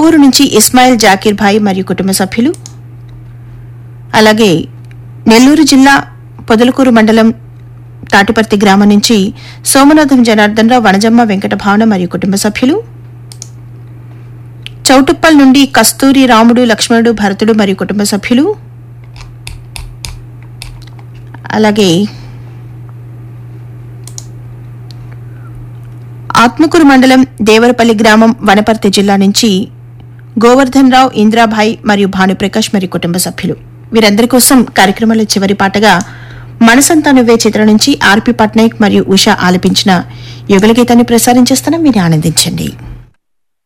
కొవ్వూరు నుంచి ఇస్మాయిల్ జాకీర్ భాయ్ మరియు కుటుంబ సభ్యులు అలాగే నెల్లూరు జిల్లా పొదలకూరు మండలం తాటిపర్తి గ్రామం నుంచి సోమనాథం జనార్దన్ రావు వనజమ్మ వెంకట భావన మరియు కుటుంబ సభ్యులు చౌటుప్పల్ నుండి కస్తూరి రాముడు లక్ష్మణుడు భరతుడు మరియు కుటుంబ సభ్యులు అలాగే ఆత్మకూరు మండలం దేవరపల్లి గ్రామం వనపర్తి జిల్లా నుంచి గోవర్ధన్ రావు ఇంద్రాభాయ్ మరియు భానుప్రకాష్ మరియు కుటుంబ సభ్యులు వీరందరి కోసం కార్యక్రమంలో చివరి పాటగా మనసంతా నువ్వే చిత్రం నుంచి ఆర్పి పట్నాయక్ మరియు ఉషా ఆలపించిన యుగల గీతాన్ని ప్రసారం చేస్తాను మీరు ఆనందించండి